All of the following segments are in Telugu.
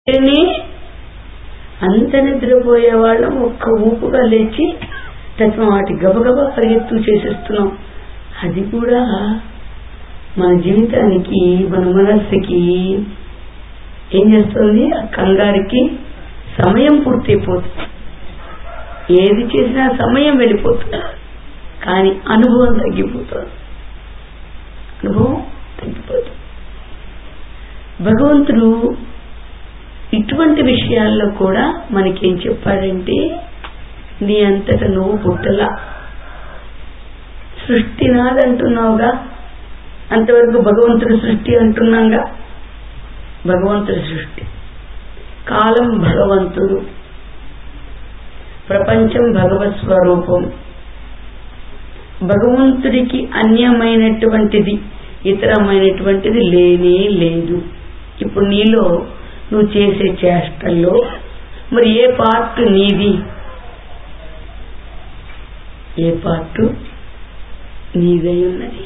లేని అంత నిద్రపోయే వాళ్ళం ఒక్క ఊపుగా లేచి తత్వం వాటి గబగబా పరిగెత్తు చేసేస్తున్నాం అది కూడా మన జీవితానికి మన మనస్సుకి ఏం చేస్తుంది ఆ కంగారికి సమయం పూర్తయిపోతుంది ఏది చేసినా సమయం వెళ్ళిపోతుంది కానీ అనుభవం తగ్గిపోతుంది అనుభవం తగ్గిపోతుంది భగవంతుడు ఇటువంటి విషయాల్లో కూడా మనకేం చెప్పాడంటే నీ అంతట నువ్వు పుట్టలా సృష్టి నాదంటున్నావుగా అంతవరకు భగవంతుడి సృష్టి అంటున్నాగా భగవంతుడి సృష్టి కాలం భగవంతుడు ప్రపంచం భగవత్ స్వరూపం భగవంతుడికి అన్యమైనటువంటిది ఇతరమైనటువంటిది లేనే లేదు ఇప్పుడు నీలో నువ్వు చేసే చేష్టల్లో మరి ఏ పార్ట్ నీది ఏ పార్ట్ నీదై ఉన్నది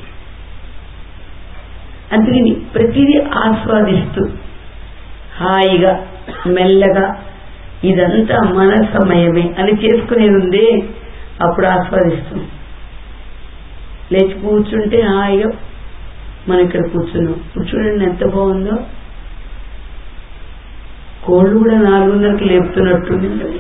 అందుకని ప్రతిదీ ఆస్వాదిస్తూ హాయిగా మెల్లగా ఇదంతా మన సమయమే అని చేసుకునేది ఉందే అప్పుడు ఆస్వాదిస్తాం లేచి కూర్చుంటే హాయిగా మనం ఇక్కడ కూర్చున్నాం ఇప్పుడు చూడండి ఎంత బాగుందో కోళ్ళు కూడా నాలుగున్నరకి లేపుతున్నట్టుంది మరి.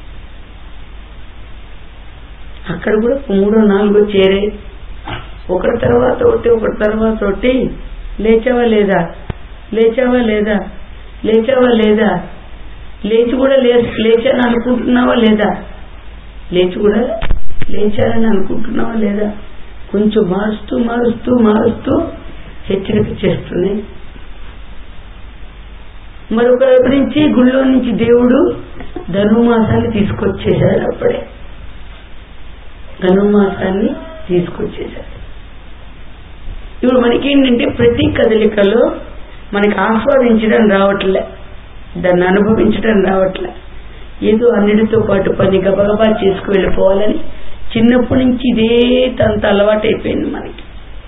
అక్కడ కూడా మూడో నాలుగో చేరే ఒకటి తర్వాత ఒకటి ఒకటి తర్వాత ఒకటి లేచావా లేదా లేచావా లేదా లేచావా లేదా లేచి కూడా లే లేచాను అనుకుంటున్నావా లేదా లేచి కూడా లేచారని అనుకుంటున్నావా లేదా కొంచెం మారుస్తూ మారుస్తూ మారుస్తూ హెచ్చరిక చేస్తున్నాయి మరొక వైపు నుంచి గుళ్ళో నుంచి దేవుడు ధనుమాసాన్ని తీసుకొచ్చేశాడు అప్పుడే ధనుమాసాన్ని తీసుకొచ్చేశాడు ఇప్పుడు మనకేంటంటే ప్రతి కదలికలో మనకి ఆస్వాదించడం రావట్లే దాన్ని అనుభవించడం రావట్లే ఏదో అన్నిటితో పాటు పని గబగబా చేసుకు వెళ్ళిపోవాలని చిన్నప్పటి నుంచి ఇదే తంత అలవాటైపోయింది మనకి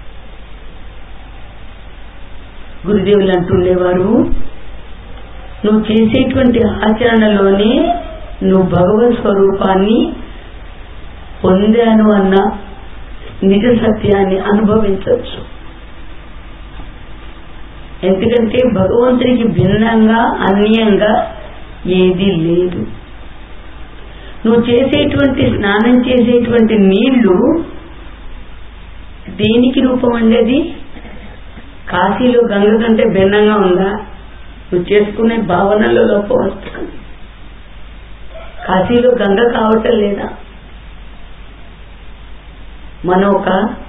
గురుదేవులు అంటుండేవారు నువ్వు చేసేటువంటి ఆచరణలోనే నువ్వు భగవత్ స్వరూపాన్ని పొందాను అన్న నిజ సత్యాన్ని అనుభవించవచ్చు ఎందుకంటే భగవంతునికి భిన్నంగా అన్యంగా ఏది లేదు నువ్వు చేసేటువంటి స్నానం చేసేటువంటి నీళ్లు దేనికి రూపం అండి అది కాశీలో గంగ కంటే భిన్నంగా ఉందా నువ్వు చేసుకునే భావనలో లోపం వస్తుంది కాశీలో గంగ కావటం లేదా మనం ఒక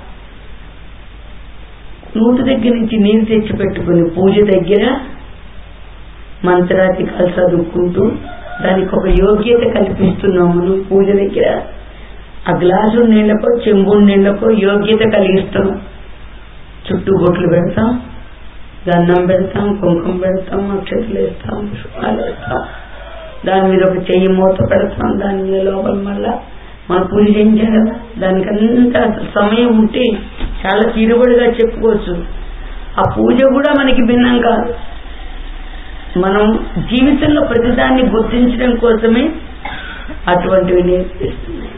నూతి దగ్గర నుంచి నీరు తెచ్చి పెట్టుకుని పూజ దగ్గర మంత్రాధికాలు చదువుకుంటూ దానికి ఒక యోగ్యత కల్పిస్తున్నాము మనం పూజ దగ్గర ఆ గ్లాసు నీళ్లకో చెంబు నీళ్లకో యోగ్యత కలిగిస్తాం చుట్టూ బొట్లు పెడతాం దండం పెడతాం కుంకుమ పెడతాం అక్షతలు వేస్తాం పుష్పాలు వేస్తాం దాని మీద ఒక చెయ్యి మూత పెడతాం దాని మీద లోపల మళ్ళా మన పూజ చేయించాం కదా దానికంతా అసలు సమయం ఉంటే చాలా తీరుబడిగా చెప్పుకోవచ్చు ఆ పూజ కూడా మనకి భిన్నం కాదు మనం జీవితంలో ప్రతిదాన్ని గుర్తించడం కోసమే అటువంటివి నేర్పిస్తున్నాయి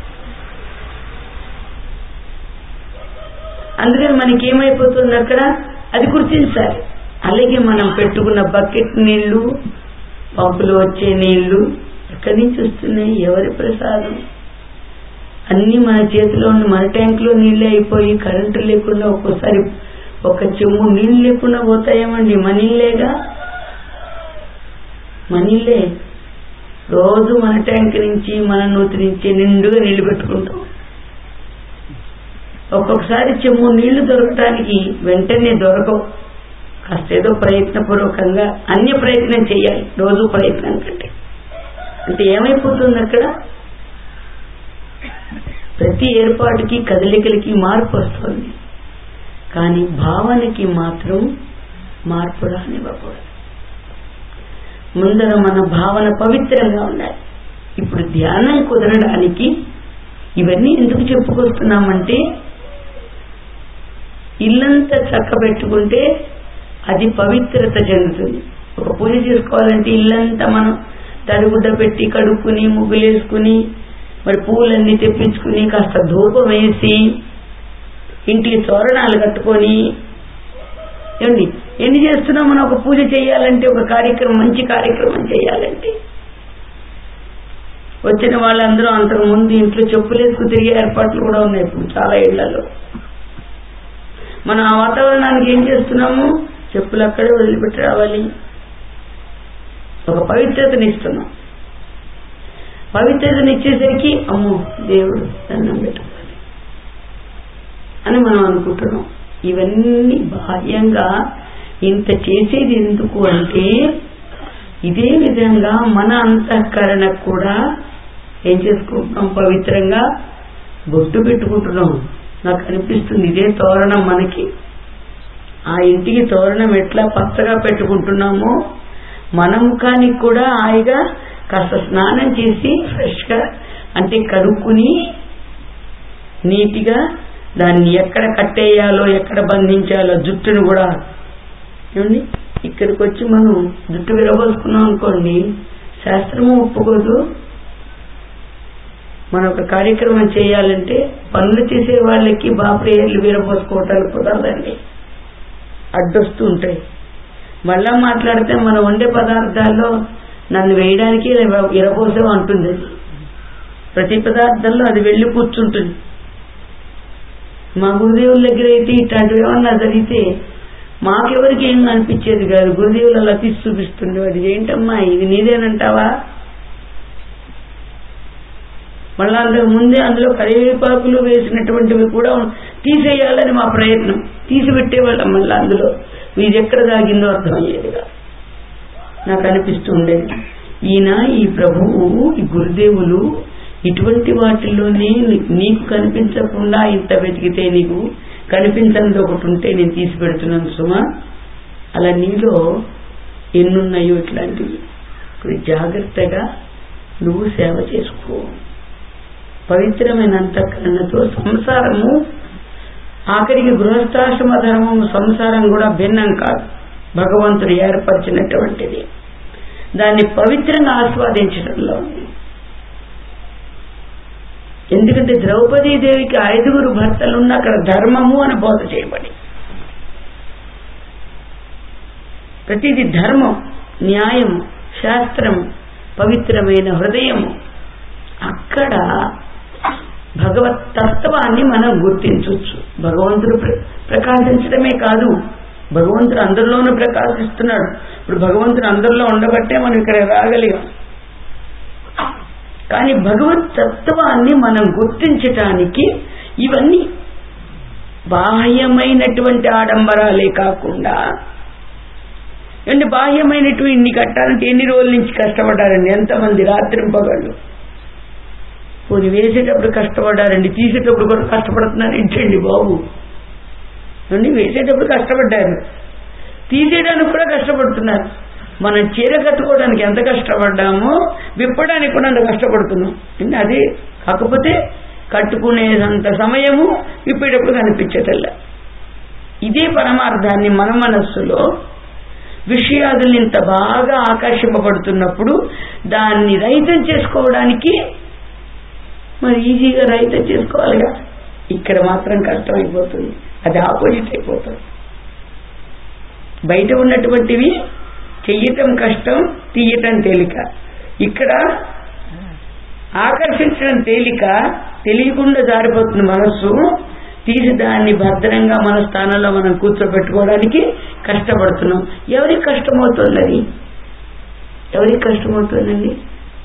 అందుకని మనకి ఏమైపోతుంది అక్కడ అది గుర్తించాలి అలాగే మనం పెట్టుకున్న బకెట్ నీళ్లు పంపులో వచ్చే నీళ్లు ఎక్కడి నుంచి వస్తున్నాయి ఎవరి ప్రసాదం అన్ని మన చేతిలో ఉన్న మన ట్యాంకులో నీళ్ళే అయిపోయి కరెంటు లేకుండా ఒక్కోసారి ఒక చెమ్ము నీళ్ళు లేకుండా పోతాయేమండి మనీళ్ళేగా మనీళ్ళే రోజు మన ట్యాంక్ నుంచి మన నూతి నుంచి నిండుగా నీళ్లు పెట్టుకుంటాం ఒక్కొక్కసారి చెమ్ము నీళ్లు దొరకటానికి వెంటనే దొరకవు కాస్త ఏదో ప్రయత్నపూర్వకంగా అన్య ప్రయత్నం చేయాలి రోజు ప్రయత్నం కంటే అంటే ఏమైపోతుంది అక్కడ ప్రతి ఏర్పాటుకి కదలికలకి మార్పు వస్తుంది కానీ భావనకి మాత్రం మార్పు రానివ్వకూడదు ముందర మన భావన పవిత్రంగా ఉండాలి ఇప్పుడు ధ్యానం కుదరడానికి ఇవన్నీ ఎందుకు చెప్పుకొస్తున్నామంటే ఇల్లంతా చక్క పెట్టుకుంటే అది పవిత్రత చెందుతుంది ఒక పూజ చేసుకోవాలంటే ఇల్లంతా మనం తడిగుడ్డ పెట్టి కడుక్కుని ముగ్గులేసుకుని మరి పూలన్నీ తెప్పించుకుని కాస్త ధూపం వేసి ఇంటికి తోరణాలు కట్టుకొని ఏమండి ఎన్ని చేస్తున్నాం మనం ఒక పూజ చేయాలంటే ఒక కార్యక్రమం మంచి కార్యక్రమం చేయాలంటే వచ్చిన వాళ్ళందరూ అంతకు ముందు ఇంట్లో చెప్పులేసుకు తిరిగే ఏర్పాట్లు కూడా ఉన్నాయి ఇప్పుడు చాలా ఇళ్లలో మనం ఆ వాతావరణానికి ఏం చేస్తున్నాము చెప్పులు అక్కడే వదిలిపెట్టి రావాలి ఒక పవిత్రతని ఇస్తున్నాం పవిత్రతని ఇచ్చేసరికి అమ్మో దేవుడు దండం పెట్టుకోవాలి అని మనం అనుకుంటున్నాం ఇవన్నీ బాహ్యంగా ఇంత చేసేది ఎందుకు అంటే ఇదే విధంగా మన అంతఃకరణ కూడా ఏం చేసుకుంటున్నాం పవిత్రంగా బొట్టు పెట్టుకుంటున్నాం నాకు అనిపిస్తుంది ఇదే తోరణం మనకి ఆ ఇంటికి తోరణం ఎట్లా పచ్చగా పెట్టుకుంటున్నామో మన ముఖానికి కూడా హాయిగా కాస్త స్నానం చేసి ఫ్రెష్గా అంటే కడుక్కుని నీట్గా దాన్ని ఎక్కడ కట్టేయాలో ఎక్కడ బంధించాలో జుట్టును కూడా ఏమండి ఇక్కడికి వచ్చి మనం జుట్టు విరబోసుకున్నాం అనుకోండి శాస్త్రము ఒప్పుకోదు మనం ఒక కార్యక్రమం చేయాలంటే పనులు చేసే వాళ్ళకి బాప్రేయర్లు విరబోసుకోవటాలు కుదరదండి అడ్డొస్తూ ఉంటాయి మళ్ళా మాట్లాడితే మనం వండే పదార్థాల్లో నన్ను వేయడానికి ఇరబోసం అంటుంది అది ప్రతి పదార్థంలో అది వెళ్ళి కూర్చుంటుంది మా గురుదేవుల దగ్గర అయితే ఇట్లాంటివి ఏమన్నా జరిగితే మాకెవరికి ఏం అనిపించేది కాదు గురుదేవులు అలా తీసి చూపిస్తుండే అది ఏంటమ్మా ఇది నీదేనంటావా మళ్ళా అంతకు ముందే అందులో కరివేపాకులు వేసినటువంటివి కూడా తీసేయాలని మా ప్రయత్నం తీసి పెట్టేవాళ్ళం మళ్ళీ అందులో ఇది ఎక్కడ దాగిందో అర్థమయ్యేదిగా నాకు అనిపిస్తూ ఉండేది ఈయన ఈ ప్రభువు ఈ గురుదేవులు ఇటువంటి వాటిల్లోనే నీకు కనిపించకుండా ఇంత వెతికితే నీకు కనిపించనిది ఒకటి ఉంటే నేను తీసి పెడుతున్నాను సుమా అలా నీలో ఎన్నున్నాయో ఇట్లాంటివి ఇప్పుడు జాగ్రత్తగా నువ్వు సేవ చేసుకో పవిత్రమైన అంతఃకరణతో సంసారము ఆఖరికి గృహస్థాశ్రమ ధర్మం సంసారం కూడా భిన్నం కాదు భగవంతుడు ఏర్పరిచినటువంటిది దాన్ని పవిత్రంగా ఆస్వాదించడంలో ఉంది ఎందుకంటే ద్రౌపదీదేవికి ఐదుగురు భర్తలున్న అక్కడ ధర్మము అని బోధ చేయబడి ప్రతిది ధర్మం న్యాయము శాస్త్రము పవిత్రమైన హృదయము అక్కడ భగవత్ తత్వాన్ని మనం గుర్తించవచ్చు భగవంతుడు ప్రకాశించడమే కాదు భగవంతుడు అందరిలోనూ ప్రకాశిస్తున్నాడు ఇప్పుడు భగవంతుడు అందరిలో ఉండబట్టే మనం ఇక్కడ రాగలిగాం కానీ భగవత్ తత్వాన్ని మనం గుర్తించటానికి ఇవన్నీ బాహ్యమైనటువంటి ఆడంబరాలే కాకుండా అంటే బాహ్యమైనటువంటి ఇన్ని కట్టాలంటే ఎన్ని రోజుల నుంచి కష్టపడ్డారండి ఎంతమంది రాత్రింపగళ్ళు పోనీ వేసేటప్పుడు కష్టపడ్డారండి తీసేటప్పుడు కూడా కష్టపడుతున్నారు ఇంటండి బాబు అండి వేసేటప్పుడు కష్టపడ్డారు తీసేయడానికి కూడా కష్టపడుతున్నారు మనం చీర కట్టుకోవడానికి ఎంత కష్టపడ్డామో విప్పడానికి కూడా అంత కష్టపడుతున్నాం అది కాకపోతే కట్టుకునేంత సమయము విప్పేటప్పుడు కనిపించటల్లా ఇదే పరమార్థాన్ని మన మనస్సులో విషయాదుల్ని ఇంత బాగా ఆకర్షింపబడుతున్నప్పుడు దాన్ని రహితం చేసుకోవడానికి మరి ఈజీగా రహితం చేసుకోవాలిగా ఇక్కడ మాత్రం కష్టం అయిపోతుంది అది ఆపోజిట్ అయిపోతుంది బయట ఉన్నటువంటివి చెయ్యటం కష్టం తీయటం తేలిక ఇక్కడ ఆకర్షించడం తేలిక తెలియకుండా జారిపోతుంది మనస్సు తీసి దాన్ని భద్రంగా మన స్థానంలో మనం కూర్చోబెట్టుకోవడానికి కష్టపడుతున్నాం ఎవరికి కష్టమవుతున్నది ఎవరికి కష్టమవుతుందండి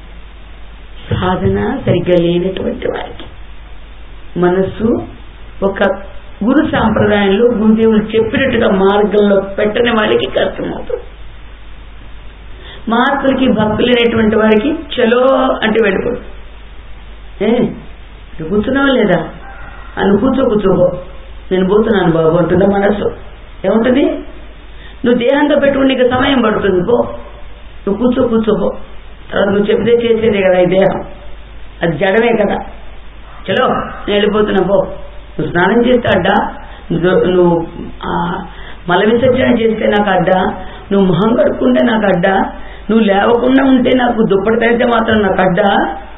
సాధన సరిగ్గా లేనటువంటి వారికి మనస్సు ఒక గురు సాంప్రదాయంలో గురుదేవులు చెప్పినట్టుగా మార్గంలో పెట్టని వాళ్ళకి కష్టమవుతుంది మహాత్ములకి భక్తులైనటువంటి వారికి చలో అంటే వెళ్ళిపోదు ఏ నువ్వు కూర్చున్నావా లేదా నువ్వు కూర్చో కూర్చోబో నేను పోతున్నాను బాబు అంటుందా మనస్సు ఏముంటుంది నువ్వు దేహంతో పెట్టుకుని నీకు సమయం పడుతుంది పో నువ్వు కూర్చో కూర్చోపో తర్వాత నువ్వు చెబితే చేసేదే కదా ఈ దేహం అది జడమే కదా చలో నేను వెళ్ళిపోతున్నా పో నువ్వు స్నానం చేస్తే అడ్డా నువ్వు మల విసర్జన చేస్తే నాకు అడ్డా నువ్వు మొహం కడుక్కుంటే నాకు అడ్డా నువ్వు లేవకుండా ఉంటే నాకు దుప్పటి తగ్గితే మాత్రం నాకు అడ్డా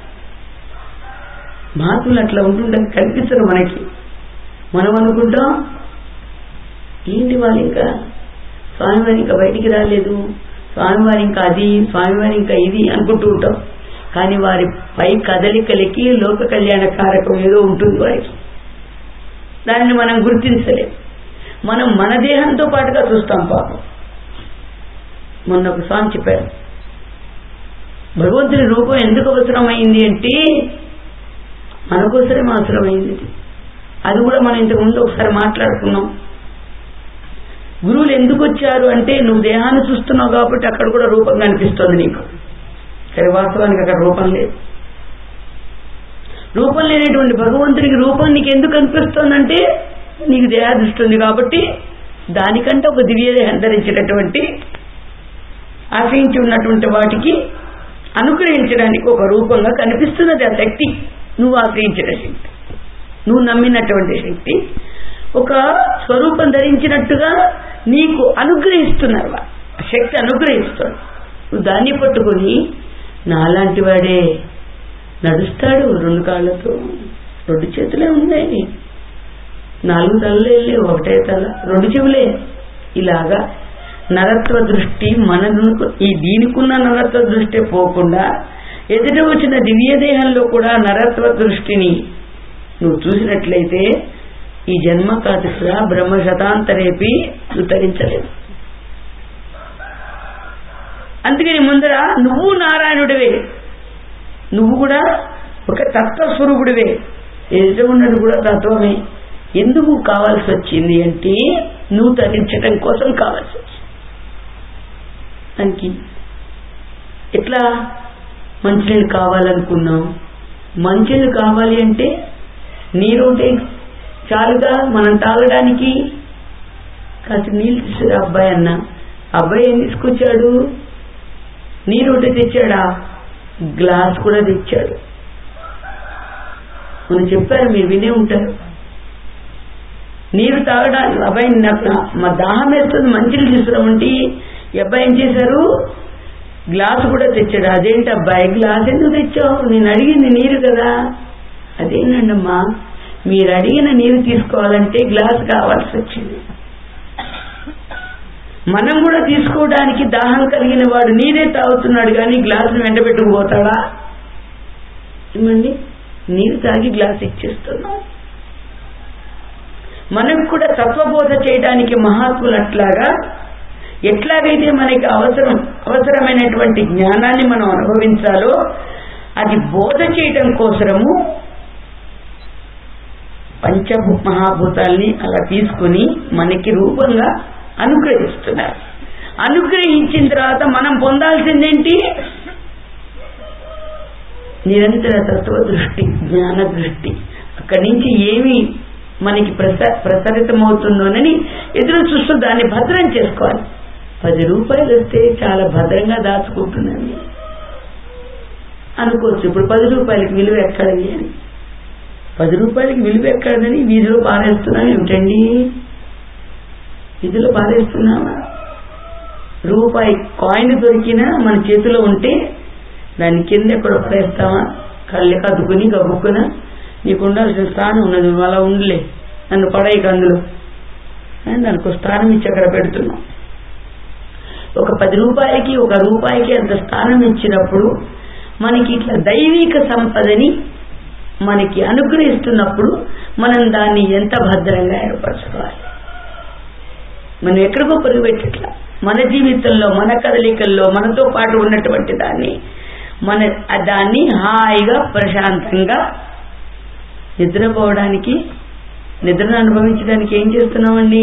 మహాత్ములు అట్లా ఉంటుందని కనిపిస్తారు మనకి మనం అనుకుంటాం ఏంటి వాళ్ళు ఇంకా స్వామివారి ఇంకా బయటికి రాలేదు స్వామివారి ఇంకా అది స్వామివారి ఇంకా ఇది అనుకుంటూ ఉంటాం కానీ వారి పై కదలికలకి లోక కళ్యాణ కారకం ఏదో ఉంటుంది వారికి దాన్ని మనం గుర్తించలేం మనం మన దేహంతో పాటుగా చూస్తాం పాపం మొన్న ఒక స్వామి చెప్పారు భగవంతుని రూపం ఎందుకు అవసరమైంది అంటే మన కోసమే అవసరమైంది ఇది. అది కూడా మనం ఇంతకు ముందు ఒకసారి మాట్లాడుకున్నాం గురువులు ఎందుకు వచ్చారు అంటే నువ్వు దేహాన్ని చూస్తున్నావు కాబట్టి అక్కడ కూడా రూపం కనిపిస్తుంది నీకు కానీ వాస్తవానికి అక్కడ రూపం లేదు రూపం లేనటువంటి భగవంతునికి రూపం నీకు ఎందుకు కనిపిస్తోందంటే నీకు దేహాదృష్టి ఉంది కాబట్టి దానికంటే ఒక దివ్య దేహం ధరించినటువంటి ఆశ్రయించి ఉన్నటువంటి వాటికి అనుగ్రహించడానికి ఒక రూపంగా కనిపిస్తున్నది ఆ శక్తి నువ్వు ఆశ్రయించిన శక్తి నువ్వు నమ్మినటువంటి శక్తి ఒక స్వరూపం ధరించినట్టుగా నీకు అనుగ్రహిస్తున్నారు వా- ఆ శక్తి అనుగ్రహిస్తాడు నువ్వు దాన్ని పట్టుకొని నాలాంటి వాడే నడుస్తాడు రెండు కాళ్ళతో రెండు చేతులే ఉన్నాయి నాలుగు తలలే లేవు ఒకటే తల రెండు చెవులే ఇలాగా నరత్వ దృష్టి మన ఈ దీనికున్న నరత్వ దృష్టి పోకుండా ఎదుట వచ్చిన దివ్య దేహంలో కూడా నరత్వ దృష్టిని నువ్వు చూసినట్లయితే ఈ జన్మ కాదుగా బ్రహ్మ శతాంతరేపి నువ్వు తరించలేవు అందుకని ముందర నువ్వు నారాయణుడివే నువ్వు కూడా ఒక తత్వస్వరూపుడివే ఎదుట ఉన్నది కూడా తత్వమే ఎందుకు కావాల్సి వచ్చింది అంటే నువ్వు తరించడం కోసం కావాల్సి వచ్చింది దానికి ఎట్లా మంచినీళ్ళు కావాలనుకున్నాం మంచినీళ్ళు కావాలి అంటే నీరు ఉంటే చాలుగా మనం తాగడానికి కాస్త నీళ్ళు తీసుకురా అబ్బాయి అన్న అబ్బాయి ఏం తీసుకొచ్చాడు నీరు ఒకటి తెచ్చాడా గ్లాస్ కూడా తెచ్చాడు మనం చెప్పారు మీరు వినే ఉంటారు నీరు తాగడానికి అబ్బాయి నాకు నా- మా దాహం వేస్తుంది మంచినీళ్ళు తీసుకురామంటే ఈ అబ్బాయి ఏం చేశారు గ్లాసు కూడా తెచ్చాడు అదేంటి అబ్బాయి గ్లాస్ ఎందుకు తెచ్చావు నేను అడిగింది నీరు కదా అదేనండమ్మా మీరు అడిగిన నీరు తీసుకోవాలంటే గ్లాస్ కావాల్సి వచ్చింది మనం కూడా తీసుకోవడానికి దాహం కలిగిన వాడు నీరే తాగుతున్నాడు కానీ గ్లాసును వెంట పెట్టుకుపోతాడా ఏమండి నీరు తాగి గ్లాస్ ఇచ్చేస్తున్నాం మనకు కూడా తత్వబోధ చేయడానికి మహాత్ములు అట్లాగా ఎట్లాగైతే మనకి అవసరం అవసరమైనటువంటి జ్ఞానాన్ని మనం అనుభవించాలో అది బోధ చేయటం కోసము పంచభూ మహాభూతాల్ని అలా తీసుకుని మనకి రూపంగా అనుగ్రహిస్తున్నారు అనుగ్రహించిన తర్వాత మనం పొందాల్సిందేంటి నిరంతర తత్వ దృష్టి జ్ఞాన దృష్టి అక్కడి నుంచి ఏమి మనకి ప్రస ప్రసరితమవుతుందోనని ఎదురు చూస్తూ దాన్ని భద్రం చేసుకోవాలి పది రూపాయలు వస్తే చాలా భద్రంగా దాచుకుంటున్నాను అనుకోవచ్చు ఇప్పుడు పది రూపాయలకి విలువ ఎక్కడది అని పది రూపాయలకి విలువ ఎక్కడదని వీధిలో పారేస్తున్నాం ఏమిటండి వీధిలో పారేస్తున్నామా రూపాయి కాయిన్ దొరికినా మన చేతిలో ఉంటే దాని కింద ఎక్కడ పడేస్తామా కళ్ళకి అద్దుకుని గబుక్కున నీకు ఉండాల్సిన స్థానం ఉన్నది నువ్వు అలా ఉండలే నన్ను పడేయక అందులో అని దానికి ఒక స్థానం ఇచ్చి అక్కడ పెడుతున్నాం ఒక పది రూపాయలకి ఒక రూపాయికి అంత స్థానం ఇచ్చినప్పుడు మనకి ఇట్లా దైవిక సంపదని మనకి అనుగ్రహిస్తున్నప్పుడు మనం దాన్ని ఎంత భద్రంగా ఏర్పరచుకోవాలి మనం ఎక్కడికో పరుగు పెట్టట్లా మన జీవితంలో మన కదలికల్లో మనతో పాటు ఉన్నటువంటి దాన్ని మన ఆ దాన్ని హాయిగా ప్రశాంతంగా నిద్రపోవడానికి నిద్రను అనుభవించడానికి ఏం చేస్తున్నామండి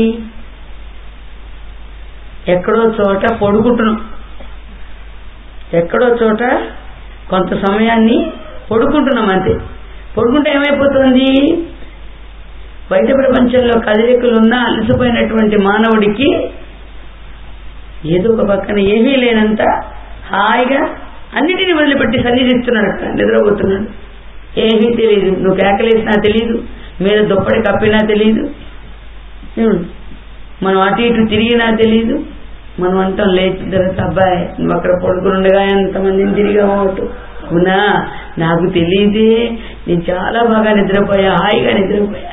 ఎక్కడో చోట పడుకుంటున్నాం ఎక్కడో చోట కొంత సమయాన్ని పడుకుంటున్నాం అంతే పడుకుంటే ఏమైపోతుంది బయట ప్రపంచంలో కదలికలున్నా అలసిపోయినటువంటి మానవుడికి ఏదో ఒక పక్కన ఏమీ లేనంత హాయిగా అన్నిటిని వదిలిపెట్టి సన్నిధిస్తున్నాడు అక్కడ నిద్రపోతున్నాడు ఏమీ తెలియదు నువ్వు కేకలేసినా తెలియదు మీద దుప్పటి కప్పినా తెలియదు ఏమండి? మనం అటు ఇటు తిరిగినా తెలియదు మనం అంటాం లేచిన తర్వాత అబ్బాయి నువ్వు అక్కడ పడుకునుండగా ఎంతమందిని తిరిగామోటు అవునా నాకు తెలియదే నేను చాలా బాగా నిద్రపోయా హాయిగా నిద్రపోయా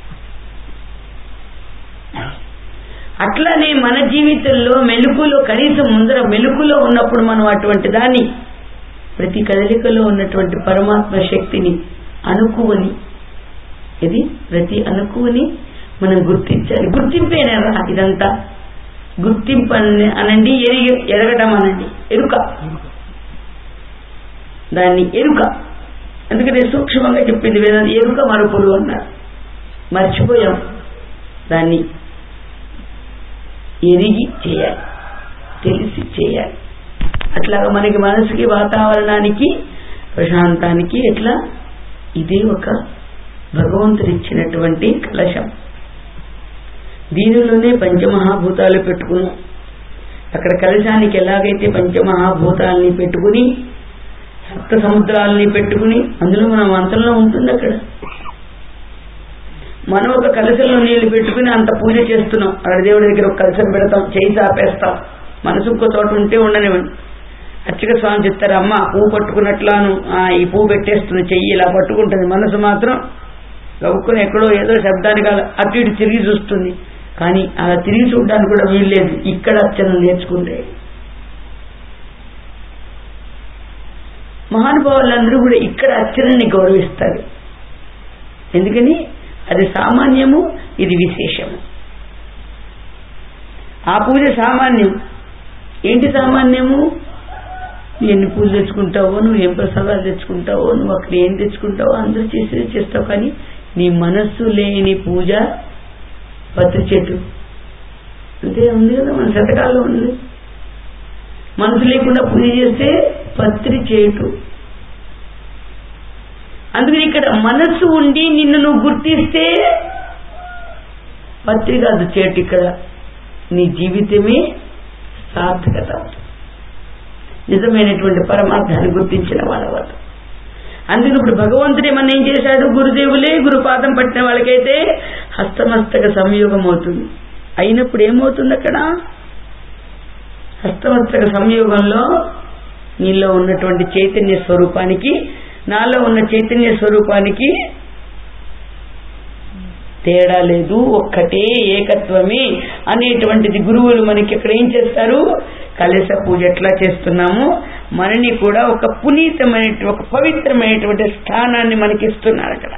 అట్లానే మన జీవితంలో మెలుకులో కనీసం ముందర మెలుకులో ఉన్నప్పుడు మనం అటువంటి దాన్ని ప్రతి కదలికలో ఉన్నటువంటి పరమాత్మ శక్తిని అనుకువని ఇది ప్రతి అనుకువని మనం గుర్తించాలి గుర్తింపేనారా ఇదంతా గుర్తింపు అని- అనండి ఎరిగి ఎరగటం అనండి ఎరుక దాన్ని ఎరుక అందుకనే సూక్ష్మంగా చెప్పింది వేదాంత ఎరుక మరుపులు అన్నారు మర్చిపోయాం దాన్ని ఎరిగి చేయాలి తెలిసి చేయాలి అట్లాగా మనకి మనసుకి వాతావరణానికి ప్రశాంతానికి ఎట్లా ఇది ఒక భగవంతుడిచ్చినటువంటి కలశం దీనిలోనే పంచమహాభూతాలు పెట్టుకున్నాం అక్కడ కలశానికి ఎలాగైతే పంచమహాభూతాలని పెట్టుకుని సప్త సముద్రాలని పెట్టుకుని అందులో మన మంత్రంలో ఉంటుంది అక్కడ మనం ఒక కలశంలో నీళ్లు పెట్టుకుని అంత పూజ చేస్తున్నాం అక్కడ దేవుడి దగ్గర ఒక కలశం పెడతాం చేయి చాపేస్తాం మనసు ఇంకో చోట ఉంటే ఉండనివ్వండి అర్చక స్వామి చెప్తారు అమ్మ పువ్వు పట్టుకున్నట్లాను ఆ, ఈ పువ్వు పెట్టేస్తుంది చెయ్యి ఇలా పట్టుకుంటుంది మనసు మాత్రం గవ్వుకుని ఎక్కడో ఏదో శబ్దానికి అలా అటు ఇటు తిరిగి చూస్తుంది కానీ అలా తిరిగి చూడడానికి కూడా వీల్లేదు ఇక్కడ అర్చన నేర్చుకుంటే మహానుభావులందరూ కూడా ఇక్కడ అర్చనని గౌరవిస్తారు ఎందుకని అది సామాన్యము ఇది విశేషము ఆ పూజ సామాన్యం ఏంటి సామాన్యము నువ్వు ఎన్ని పూజలు తెచ్చుకుంటావో నువ్వు ఏం ప్రసాదాలు తెచ్చుకుంటావో నువ్వు అక్కడ ఏం తెచ్చుకుంటావో అందరూ చేసేది చేస్తావు కానీ నీ మనస్సు లేని పూజ పత్రి చెట్టు అంతే ఉంది కదా మన శతకాల్లో ఉంది మనసు లేకుండా పూజ చేస్తే పత్రి చేటు అందుకని ఇక్కడ మనస్సు ఉండి నిన్ను నువ్వు గుర్తిస్తే పత్రి కాదు చేటు ఇక్కడ నీ జీవితమే సార్థకత అవుతుంది. నిజమైనటువంటి పరమార్థాన్ని గుర్తించిన వాళ్ళవారు అందుకు ఇప్పుడు భగవంతుడు ఏమన్నా ఏం చేశాడు గురుదేవులే గురుపాదం పట్టిన వాళ్ళకైతే హస్తమస్తక సంయోగం అవుతుంది అయినప్పుడు ఏమవుతుంది అక్కడ హస్తమస్తక సంయోగంలో నీలో ఉన్నటువంటి చైతన్య స్వరూపానికి నాలో ఉన్న చైతన్య స్వరూపానికి తేడా లేదు ఒక్కటే ఏకత్వమే అనేటువంటిది గురువులు మనకి ఇక్కడ ఏం చేస్తారు కలశ పూజ ఎట్లా చేస్తున్నాము మనని కూడా ఒక పునీతమైన ఒక పవిత్రమైనటువంటి స్థానాన్ని మనకి ఇస్తున్నారు అక్కడ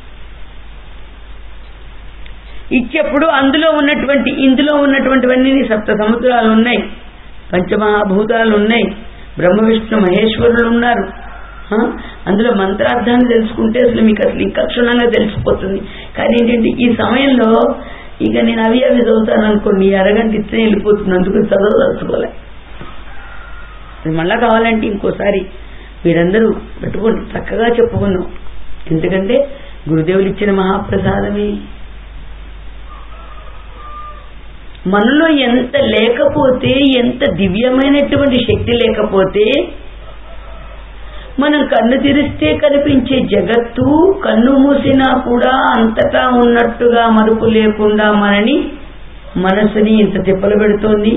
ఇచ్చేప్పుడు అందులో ఉన్నటువంటి ఇందులో ఉన్నటువంటివన్నీ సప్త సముద్రాలు ఉన్నాయి పంచమహాభూతాలు ఉన్నాయి బ్రహ్మ విష్ణు మహేశ్వరులు ఉన్నారు ఆ? అందులో మంత్రార్థాన్ని తెలుసుకుంటే అసలు మీకు అసలు ఇంకా క్షుణ్ణంగా తెలిసిపోతుంది కానీ ఏంటంటే ఈ సమయంలో ఇక నేను అవి అవి చదువుతాను అనుకోండి ఈ అరగంట ఇట్లే వెళ్ళిపోతుంది అందుకని చదవదలుచుకోలే అది మళ్ళా కావాలంటే ఇంకోసారి మీరందరూ పెట్టుకోండి చక్కగా చెప్పుకున్నాం ఎందుకంటే గురుదేవులు ఇచ్చిన మహాప్రసాదమే మనలో ఎంత లేకపోతే ఎంత దివ్యమైనటువంటి శక్తి లేకపోతే మనం కన్ను తెరిస్తే కనిపించే జగత్తు కన్ను మూసినా కూడా అంతటా ఉన్నట్టుగా మరుపు లేకుండా మనని మనసుని ఇంత తిప్పలు పెడుతోంది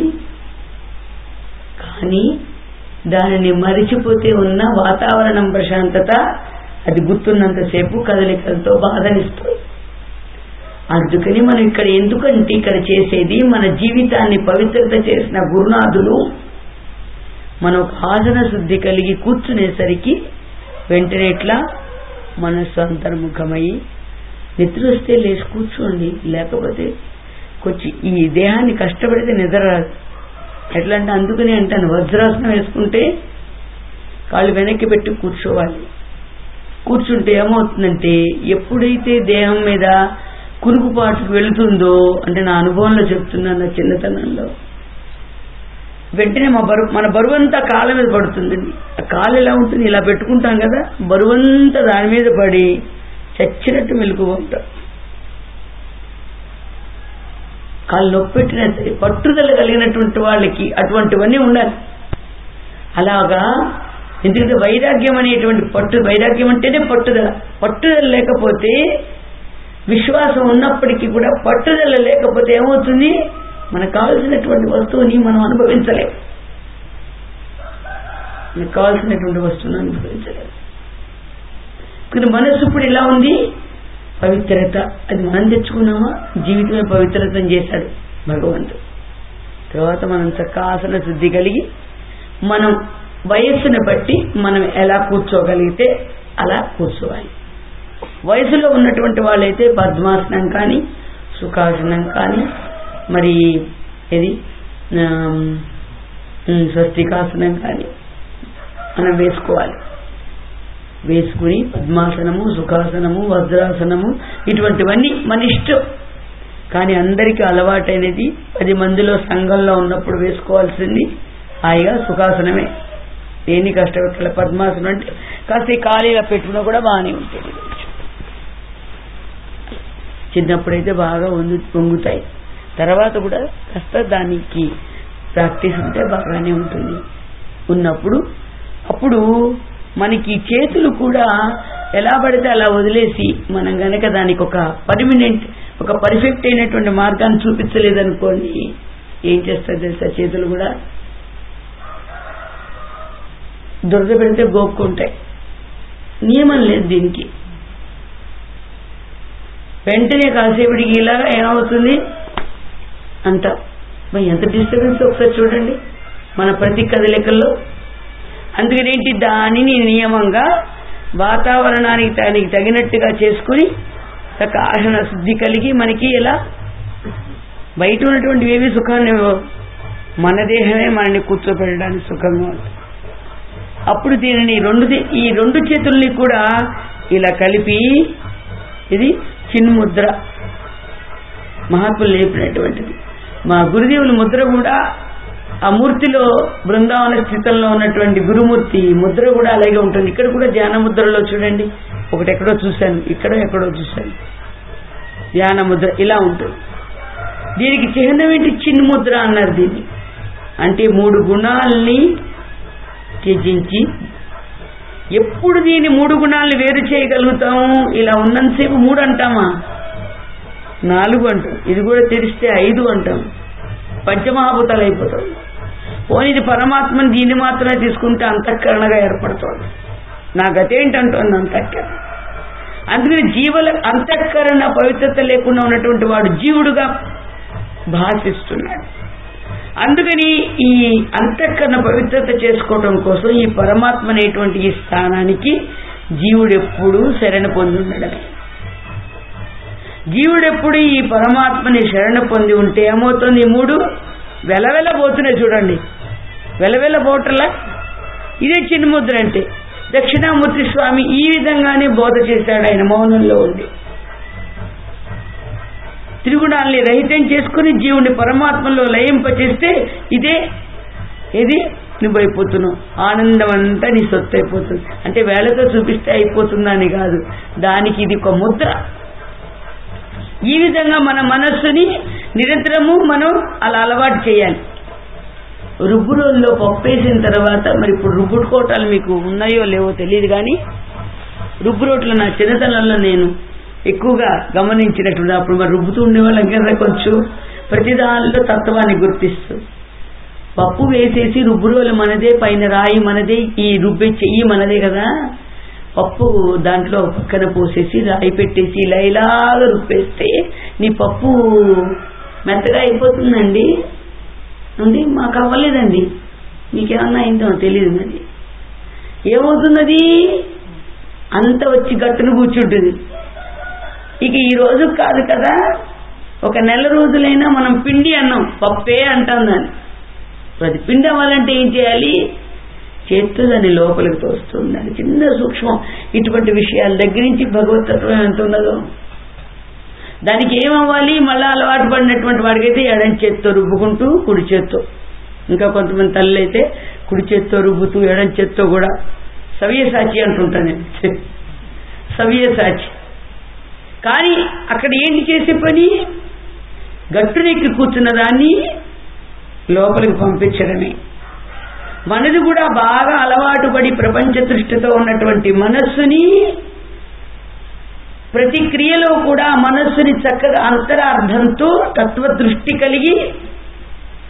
కానీ దానిని మరిచిపోతే ఉన్న వాతావరణం ప్రశాంతత అది గుర్తున్నంతసేపు కదలికలతో బాధనిస్తుంది అందుకని మనం ఇక్కడ ఎందుకంటే ఇక్కడ చేసేది మన జీవితాన్ని పవిత్రత చేసిన గురునాథులు మనం ఒక ఆసన శుద్ధి కలిగి కూర్చునేసరికి వెంటనే ఇట్లా మనస్సు అంతర్ముఖమై నిద్ర వస్తే లేచి కూర్చోండి లేకపోతే కొంచెం ఈ దేహాన్ని కష్టపడితే నిద్ర రాదు ఎట్లా అంటే అందుకని అంటాను వజ్రాసనం వేసుకుంటే కాళ్ళు వెనక్కి పెట్టి కూర్చోవాలి కూర్చుంటే ఏమవుతుందంటే ఎప్పుడైతే దేహం మీద కురుకుపాటుకు వెళుతుందో అంటే నా అనుభవంలో చెప్తున్నాను నా చిన్నతనంలో వెంటనే మా బరువు మన బరువంతా కాళ్ళ మీద పడుతుందండి ఆ కాలు ఎలా ఉంటుంది ఇలా పెట్టుకుంటాం కదా బరువంతా దాని మీద పడి చచ్చినట్టు మెలుకుపోతాం కాళ్ళు నొప్పి పెట్టినా సరే పట్టుదల కలిగినటువంటి వాళ్ళకి అటువంటివన్నీ ఉండాలి అలాగా ఎందుకంటే వైరాగ్యం అనేటువంటి పట్టు వైరాగ్యం అంటేనే పట్టుదల పట్టుదల లేకపోతే విశ్వాసం ఉన్నప్పటికీ కూడా పట్టుదల లేకపోతే ఏమవుతుంది మనకు కావలసినటువంటి వస్తువుని మనం అనుభవించలేం మనకు కావాల్సినటువంటి వస్తువుని అనుభవించలేం కానీ మనస్సు ఇప్పుడు ఎలా ఉంది పవిత్రత అది మనం తెచ్చుకున్నామా జీవితమే పవిత్రతం చేశాడు భగవంతుడు తర్వాత మనం చక్క ఆసన శుద్ధి కలిగి మనం వయస్సును బట్టి మనం ఎలా కూర్చోగలిగితే అలా కూర్చోవాలి వయసులో ఉన్నటువంటి వాళ్ళైతే పద్మాసనం కానీ సుఖాసనం కానీ మరి ఇది స్వస్తికాసనం కానీ మనం వేసుకోవాలి వేసుకుని పద్మాసనము సుఖాసనము వజ్రాసనము ఇటువంటివన్నీ మన ఇష్టం కానీ అందరికీ అలవాటైనది పది మందిలో సంఘంలో ఉన్నప్పుడు వేసుకోవాల్సింది హాయిగా సుఖాసనమే దేని కష్టపెట్టాలి పద్మాసనం అంటే కాస్త ఈ ఖాళీగా పెట్టుకున్నా కూడా బాగానే ఉంటుంది చిన్నప్పుడైతే బాగా వంగు వంగుతాయి తర్వాత కూడా కాస్త దానికి ప్రాక్టీస్ ఉంటే బాగానే ఉంటుంది ఉన్నప్పుడు అప్పుడు మనకి చేతులు కూడా ఎలా పడితే అలా వదిలేసి మనం గనక దానికి ఒక పర్మినెంట్ ఒక పర్ఫెక్ట్ అయినటువంటి మార్గాన్ని చూపించలేదనుకోండి ఏం చేస్తారు తెలుసా చేతులు కూడా దురద పెడితే గోక్కుంటాయి నియమం లేదు దీనికి వెంటనే కాసేపటికి ఇలాగా ఏమవుతుంది అంత మరి ఎంత డిస్టర్బెన్స్ ఒకసారి చూడండి మన ప్రతి కదలికల్లో అందుకనేంటి దానిని నియమంగా వాతావరణానికి దానికి తగినట్టుగా చేసుకుని చక్క ఆసన శుద్ధి కలిగి మనకి ఎలా బయట ఉన్నటువంటి ఏవి సుఖాన్ని ఇవ్వవు. మన దేహమే మనల్ని కూర్చోబెట్టడానికి సుఖంగా ఉంటుంది అప్పుడు దీనిని రెండు ది- ఈ రెండు చేతుల్ని కూడా ఇలా కలిపి ఇది చిన్ముద్ర మహాత్ములు లేపినటువంటిది మా గురుదేవుల ముద్ర కూడా ఆ మూర్తిలో బృందావన స్థితంలో ఉన్నటువంటి గురుమూర్తి ముద్ర కూడా అలాగే ఉంటుంది ఇక్కడ కూడా ధ్యాన ముద్రలో చూడండి ఒకటి ఎక్కడో చూశాను ఇక్కడో ఎక్కడో చూశాను ధ్యాన ముద్ర ఇలా ఉంటుంది దీనికి చిహ్నం ఏంటి చిన్ముద్ర అన్నారు దీన్ని అంటే మూడు గుణాలని త్యజించి ఎప్పుడు దీని మూడు గుణాలను వేరు చేయగలుగుతాము ఇలా ఉన్నంతసేపు మూడు అంటామా నాలుగు అంటాం ఇది కూడా తెరిస్తే ఐదు అంటాం పంచమహాభూతాలు అయిపోతాం పోనీ ఇది పరమాత్మని దీన్ని మాత్రమే తీసుకుంటే అంతఃకరణగా ఏర్పడుతోంది నా గతేంటంటోంది అంతఃకరణ అందుకని జీవుల అంతఃకరణ పవిత్రత లేకుండా ఉన్నటువంటి వాడు జీవుడుగా భాషిస్తున్నాడు అందుకని ఈ అంతఃకరణ పవిత్రత చేసుకోవటం కోసం ఈ పరమాత్మ అనేటువంటి ఈ స్థానానికి జీవుడెప్పుడు శరణ పొంది ఉండడమే జీవుడెప్పుడు ఈ పరమాత్మని శరణ పొంది ఉంటే ఏమవుతుంది ఈ మూడు వెలవెల పోతున్నాయి చూడండి వెలవెల పోటలా ఇదే చిన్నముద్ర అంటే దక్షిణామూర్తి స్వామి ఈ విధంగానే బోధ చేశాడు ఆయన మౌనంలో ఉండి త్రిగుణాల్ని రహితం చేసుకుని జీవుని పరమాత్మలో లయింపచేస్తే ఇదే ఇది నువ్వు అయిపోతున్నావు ఆనందం అంతా నీ సొత్తు అయిపోతుంది అంటే వేళతో చూపిస్తే అయిపోతుందని కాదు దానికి ఇది ఒక ముద్ర ఈ విధంగా మన మనస్సుని నిరంతరము మనం అలా అలవాటు చేయాలి రుబ్బు రోజులో పప్పు వేసిన తర్వాత మరి ఇప్పుడు రుబ్బుకోవటాలు మీకు ఉన్నాయో లేవో తెలియదు కానీ రుబ్బు రోట్లు నా చిన్నతనంలో నేను ఎక్కువగా గమనించినట్టు అప్పుడు మరి రుబ్బుతూ ఉండేవాళ్ళం కదా కొంచెం ప్రతి దానిలో తత్వాన్ని గుర్తిస్తూ పప్పు వేసేసి రుబ్బు రోలు మనదే పైన రాయి మనదే ఈ రుబ్బే చెయ్యి మనదే కదా పప్పు దాంట్లో పక్కన పోసేసి రాయి పెట్టేసి ఇలా ఇలాగా రుబ్బేస్తే నీ పప్పు మెత్తగా అయిపోతుందండి ఉంది మాకు అవ్వలేదండి మీకేమన్నా అయిందో తెలియదు మరి ఏమవుతున్నది అంత వచ్చి గట్టును కూర్చుంటుంది ఇక ఈ రోజు కాదు కదా ఒక నెల రోజులైనా మనం పిండి అన్నాం పప్పే అంటాం దాన్ని అది పిండి అవ్వాలంటే ఏం చేయాలి చేత్తో దాన్ని లోపలికి తోస్తుంది చిన్న సూక్ష్మం ఇటువంటి విషయాల దగ్గర నుంచి భగవతత్వం ఎంత ఉన్నదో దానికి ఏమవ్వాలి మళ్ళా అలవాటు పడినటువంటి వాడికైతే ఎడం చేత్తో రుబ్బుకుంటూ కుడి చేత్తో ఇంకా కొంతమంది తల్లి అయితే కుడి చేత్తో రుబ్బుతూ ఎడం చేత్తో కూడా సవ్యసాచి అంటుంటాను నేను సవ్యసాచి కానీ అక్కడ ఏంటి చేసే పని గట్టునెక్కి కూర్చున్న దాన్ని లోపలికి పంపించడమే మనది కూడా బాగా అలవాటు పడి ప్రపంచ దృష్టితో ఉన్నటువంటి మనస్సుని ప్రతి క్రియలో కూడా మనస్సుని చక్కగా అంతరార్థంతో తత్వ దృష్టి కలిగి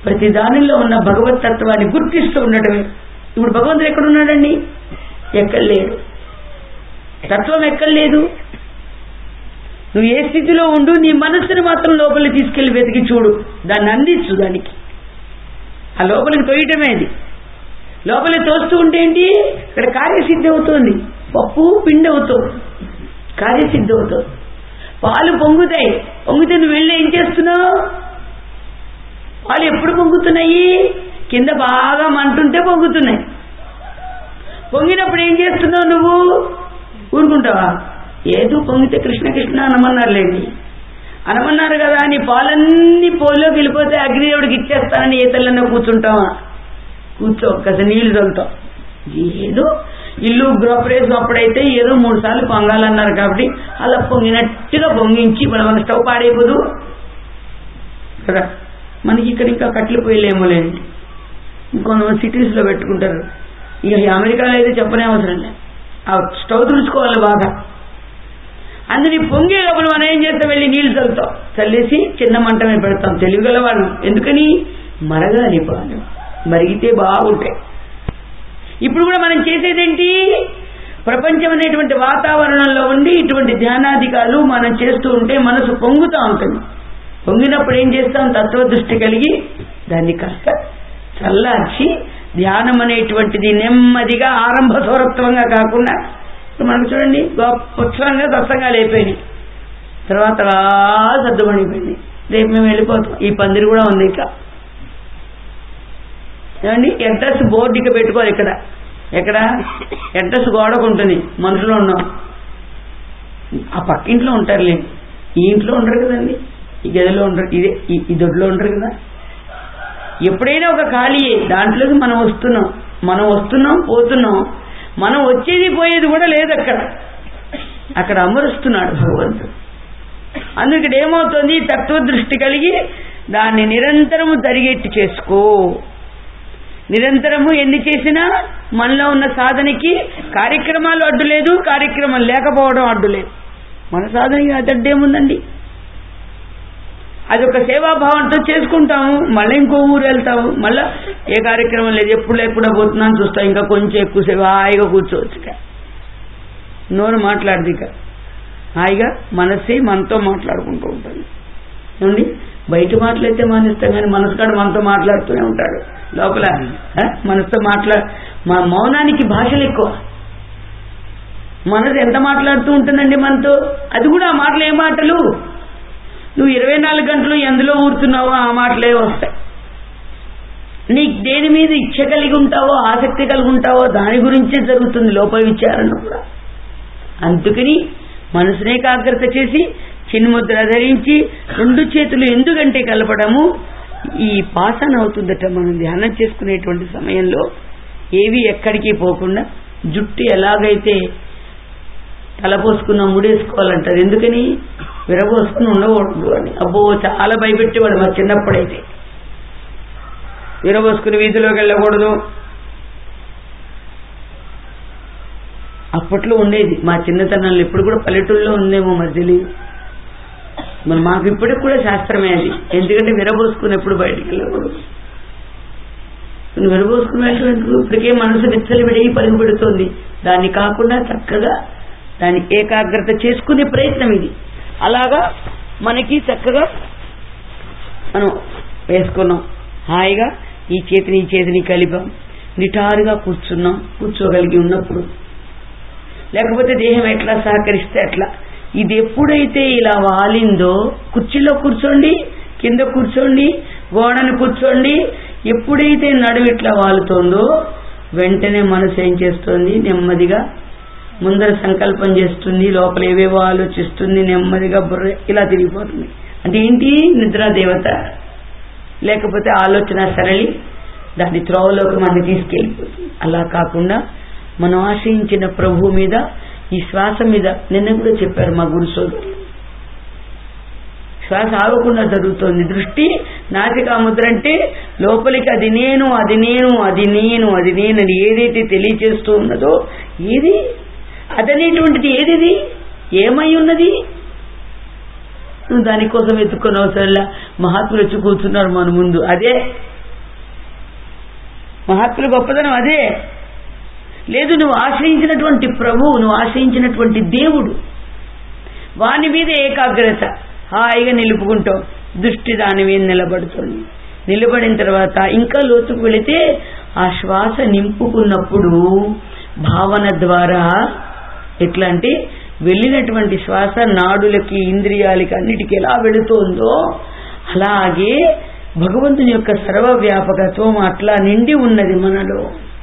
ప్రతి దానిలో ఉన్న భగవత్ తత్వాన్ని గుర్తిస్తూ ఉండటమే ఇప్పుడు భగవంతుడు ఎక్కడున్నాడండి ఎక్కడ లేడు తత్వం ఎక్కడ లేదు నువ్వు ఏ స్థితిలో ఉండు నీ మనస్సుని మాత్రం లోపలికి తీసుకెళ్లి వెతికి చూడు దాన్ని అందించు దానికి ఆ లోపలికి తోయటమే అది లోపలికి తోస్తూ ఉంటే ఏంటి ఇక్కడ కార్యసిద్ధి అవుతుంది పప్పు పిండి అవుతుంది కార్యసిద్ధి అవుతుంది పాలు పొంగుతాయి పొంగితే నువ్వు వెళ్ళి ఏం చేస్తున్నావు పాలు ఎప్పుడు పొంగుతున్నాయి కింద బాగా మంటుంటే పొంగుతున్నాయి పొంగినప్పుడు ఏం చేస్తున్నావు నువ్వు ఊరుకుంటావా ఏదో పొంగితే కృష్ణ కృష్ణ అనమన్నారులేండి అనమన్నారు కదా అని పాలన్నీ పోలోకి వెళ్ళిపోతే అగ్నిదేవుడికి ఇచ్చేస్తానని ఏ తెల్లన్నా కూర్చుంటావా కూర్చో ఒక్కసారి నీళ్లు చల్లుతాం ఏదో ఇల్లు గృహప్రవేశం అప్పుడైతే ఏదో మూడు సార్లు పొంగాలన్నారు కాబట్టి అలా పొంగినట్టుగా పొంగించి మన మన స్టవ్ పాడైపోదు కదా మనకి ఇక్కడ ఇంకా కట్టెలు పోయలేమోలేండి ఇంకొంతమంది సిటీస్లో పెట్టుకుంటారు ఇక ఈ అమెరికాలో అయితే చెప్పనే అవసరం లేదు ఆ స్టవ్ తుడుచుకోవాలి బాగా అందుని పొంగే లోపల మనం ఏం చేస్తాం వెళ్ళి నీళ్లు చల్లుతాం చల్లేసి చిన్న మంట మీద పెడతాం తెలివిగల వాళ్ళం ఎందుకని మరగాలి పాలు మరిగితే బాగుంటాయి ఇప్పుడు కూడా మనం చేసేదేంటి ప్రపంచం అనేటువంటి వాతావరణంలో ఉండి ఇటువంటి ధ్యానాధికారులు మనం చేస్తూ ఉంటే మనసు పొంగుతూ ఉంటుంది పొంగినప్పుడు ఏం చేస్తాం తత్వదృష్టి కలిగి దాన్ని కాస్త చల్లార్చి ధ్యానం అనేటువంటిది నెమ్మదిగా ఆరంభ సౌరత్వంగా కాకుండా ఇప్పుడు మనకు చూడండి పుచ్చంగా సత్సంగాలు అయిపోయినాయి తర్వాత అలా సర్దుమణిపోయింది రేపు మేము వెళ్ళిపోతాం ఈ పందిరి కూడా ఉంది ఇక ఏమండి అడ్రస్ బోర్డు ఇక పెట్టుకోవాలి ఇక్కడ ఎక్కడ అడ్రస్ గోడకు ఉంటుంది మనుషులు ఉన్నాం ఆ పక్కింట్లో ఉంటారులే ఈ ఇంట్లో ఉండరు కదండి ఈ గదిలో ఉండరు ఇదే ఈ- ఈ దొడ్లో ఉండరు కదా ఎప్పుడైనా ఒక ఖాళీయే దాంట్లోకి మనం వస్తున్నాం మనం వస్తున్నాం పోతున్నాం మనం వచ్చేది పోయేది కూడా లేదు అక్కడ అక్కడ అమరుస్తున్నాడు భగవంతుడు అందుకు ఇక్కడ ఏమవుతుంది తత్వదృష్టి కలిగి దాన్ని నిరంతరము జరిగేట్టు చేసుకో నిరంతరము ఎన్ని చేసినా మనలో ఉన్న సాధనకి కార్యక్రమాలు అడ్డు లేదు కార్యక్రమం లేకపోవడం అడ్డు లేదు మన సాధనకి అది అడ్డేముందండి అది ఒక సేవాభావంతో చేసుకుంటాము మళ్ళీ ఇంకో ఊరు వెళ్తాము మళ్ళీ ఏ కార్యక్రమం లేదు ఎప్పుడు ఎప్పుడో పోతున్నాను చూస్తాం ఇంకా కొంచెం ఎక్కువసేపు హాయిగా కూర్చోవచ్చు ఇక నోరు మాట్లాడదు ఇక హాయిగా మనసే మనతో మాట్లాడుకుంటూ ఉంటుంది ఏమండి బయట మాట్లాడితే మానేస్తాం కానీ మనసు కాడ మనతో మాట్లాడుతూనే ఉంటాడు లోపల ఆ, మనసుతో మాట్లా మా మౌనానికి భాషలు ఎక్కువ మనసు ఎంత మాట్లాడుతూ ఉంటుందండి మనతో అది కూడా ఆ మాటలు ఏ మాటలు నువ్వు ఇరవై నాలుగు గంటలు ఎందులో ఊరుతున్నావో ఆ మాటలే వస్తాయి నీకు దేని మీద ఇచ్చ కలిగి ఉంటావో ఆసక్తి కలిగి ఉంటావో దాని గురించే జరుగుతుంది లోపల విచారణ కూడా అందుకని మనసునే ఏకాగ్రత చేసి చిన్ముద్ర ధరించి రెండు చేతులు ఎందుకంటే కలపడము ఈ పాసన అవుతుందట మనం ధ్యానం చేసుకునేటువంటి సమయంలో ఏవి ఎక్కడికి పోకుండా జుట్టు ఎలాగైతే తలపోసుకున్నా ముడేసుకోవాలంటారు ఎందుకని విరబోసుకుని ఉండకూడదు అని అబ్బో చాలా భయపెట్టేవాడు మా చిన్నప్పుడైతే విరబోసుకుని వీధిలోకి వెళ్ళకూడదు అప్పట్లో ఉండేది మా చిన్నతనంలో ఇప్పుడు కూడా పల్లెటూరులో ఉందేమో మరి తెలియదు మరి మాకు ఇప్పటికి కూడా శాస్త్రమే అది ఎందుకంటే విరబోసుకుని ఎప్పుడు బయటికి వెళ్ళకూడదు నువ్వు విరబోసుకుని వెళ్ళటం ఎందుకు ఇప్పటికే మనసు విచ్చలు విడిగి పలుగు పెడుతోంది దాన్ని కాకుండా చక్కగా దాన్ని ఏకాగ్రత చేసుకునే ప్రయత్నం ఇది అలాగా మనకి చక్కగా మనం వేసుకున్నాం హాయిగా ఈ చేతిని ఈ చేతిని కలిపాం నిటారుగా కూర్చున్నాం కూర్చోగలిగి ఉన్నప్పుడు లేకపోతే దేహం ఎట్లా సహకరిస్తే అట్లా ఇది ఎప్పుడైతే ఇలా వాలిందో కుర్చీలో కూర్చోండి కింద కూర్చోండి గోడని కూర్చోండి ఎప్పుడైతే నడుము ఇట్లా వాలుతోందో వెంటనే మనసు ఏం చేస్తుంది నెమ్మదిగా ముందర సంకల్పం చేస్తుంది లోపల ఏవేవో ఆలోచిస్తుంది నెమ్మదిగా బుర్ర ఇలా తిరిగిపోతుంది అంటే ఏంటి నిద్రా దేవత లేకపోతే ఆలోచన సరళి దాని త్రోవలోకి మనకి తీసుకెళ్ళిపోతుంది అలా కాకుండా మనం ఆశ్రయించిన ప్రభు మీద ఈ శ్వాస మీద నిన్న కూడా చెప్పారు మా గురు సోదరులు శ్వాస ఆగకుండా జరుగుతోంది దృష్టి నాసికా ముద్ర అంటే లోపలికి అది నేను అది నేను అది నేను అది నేను అని ఏదైతే తెలియచేస్తూ ఉన్నదో ఏది అదనేటువంటిది ఏదిది ఏమై ఉన్నది నువ్వు దానికోసం ఎత్తుకొని అవసరంలా మహాత్ములు వచ్చి కూర్చున్నారు మన ముందు అదే మహాత్ముల గొప్పదనం అదే లేదు నువ్వు ఆశ్రయించినటువంటి ప్రభువు నువ్వు ఆశ్రయించినటువంటి దేవుడు వాని మీద ఏకాగ్రత హాయిగా నిలుపుకుంటావు దృష్టి దాని మీద నిలబడుతుంది నిలబడిన తర్వాత ఇంకా లోతుకు వెళితే ఆ శ్వాస నింపుకున్నప్పుడు భావన ద్వారా ఎట్లా అంటే వెళ్ళినటువంటి శ్వాస నాడులకి ఇంద్రియాలకి అన్నిటికీ ఎలా వెళుతోందో అలాగే భగవంతుని యొక్క సర్వవ్యాపకత్వం అట్లా నిండి ఉన్నది మనలో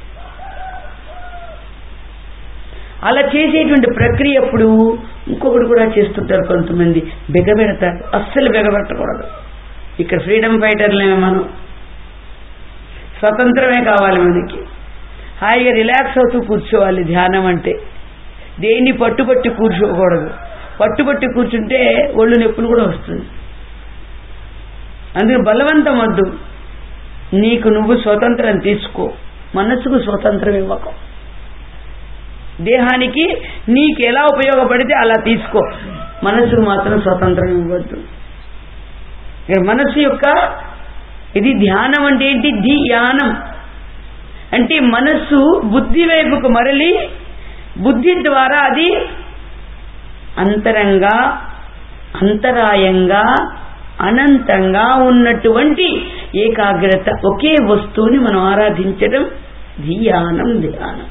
అలా చేసేటువంటి ప్రక్రియ అప్పుడు ఇంకొకటి కూడా చేస్తుంటారు కొంతమంది బెగబెడతారు అస్సలు బెగబెట్టకూడదు ఇక్కడ ఫ్రీడమ్ ఫైటర్లేమే మనం స్వతంత్రమే కావాలి మనకి హాయిగా రిలాక్స్ అవుతూ కూర్చోవాలి ధ్యానం అంటే దేన్ని పట్టుబట్టి కూర్చోకూడదు పట్టుబట్టి కూర్చుంటే ఒళ్ళు నొప్పులు కూడా వస్తుంది అందుకు బలవంతం వద్దు నీకు నువ్వు స్వతంత్రం తీసుకో మనస్సుకు స్వతంత్రం ఇవ్వకు దేహానికి నీకు ఎలా ఉపయోగపడితే అలా తీసుకో మనస్సుకు మాత్రం స్వతంత్రం ఇవ్వద్దు ఇక్కడ మనస్సు యొక్క ఇది ధ్యానం అంటే ఏంటి ధ్యానం అంటే మనస్సు బుద్ధి వైపుకు మరలి బుద్ధి ద్వారా అది అంతరంగా అంతరాయంగా అనంతంగా ఉన్నటువంటి ఏకాగ్రత ఒకే వస్తువుని మనం ఆరాధించడం ధ్యానం ధ్యానం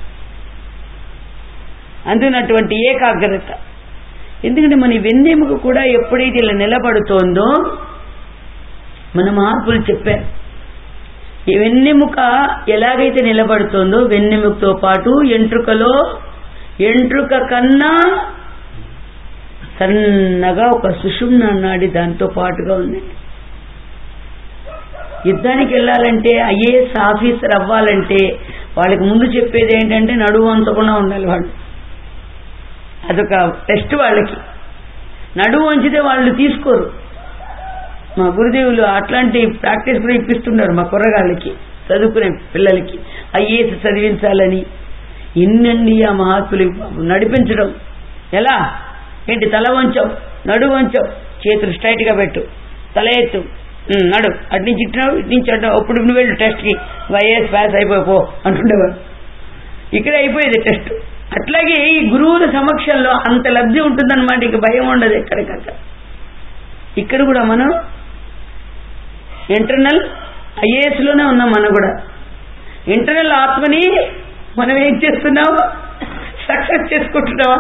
అందునటువంటి ఏకాగ్రత ఎందుకంటే మన వెన్నెముక కూడా ఎప్పుడైతే ఇలా నిలబడుతోందో మన మార్పులు చెప్పారు ఈ వెన్నెముక ఎలాగైతే నిలబడుతోందో వెన్నెముకతో పాటు ఎంట్రుకలో ఎంట్రుక కన్నా సన్నగా ఒక సుషుమ్న నాడి దాంతో పాటుగా ఉందండి యుద్ధానికి వెళ్ళాలంటే ఐఏఎస్ ఆఫీసర్ అవ్వాలంటే వాళ్ళకి ముందు చెప్పేది ఏంటంటే నడువు వంచకుండా ఉండాలి వాళ్ళు అదొక టెస్ట్ వాళ్ళకి నడువు వంచితే వాళ్ళు తీసుకోరు మా గురుదేవులు అట్లాంటి ప్రాక్టీస్ కూడా ఇప్పిస్తున్నారు మా కుర్రగాళ్ళకి చదువుకునే పిల్లలకి ఐఏఎస్ చదివించాలని ఎన్నండి ఆ మహాత్ములు నడిపించడం ఎలా ఏంటి తల వంచం నడు వంచం చేతులు స్ట్రైట్ గా పెట్టు తల ఎత్తు ఉమ్, నడు అటు నుంచి ఇట్టినావు ఇటు నుంచి అటు అప్పుడు నువ్వు వెళ్ళు టెస్ట్కి ఐఏఎస్ పాస్ అయిపోయిపో అంటుండేవాడు ఇక్కడ అయిపోయేది టెస్ట్ అట్లాగే ఈ గురువుల సమక్షంలో అంత లబ్ధి ఉంటుందన్నమాట ఇక భయం ఉండదు ఎక్కడికక్కడ ఇక్కడ కూడా మనం ఇంటర్నల్ ఐఏఎస్ లోనే ఉన్నాం మనం కూడా ఇంటర్నల్ ఆత్మని మనం ఏం చేస్తున్నాం సక్సెస్ చేసుకుంటున్నావా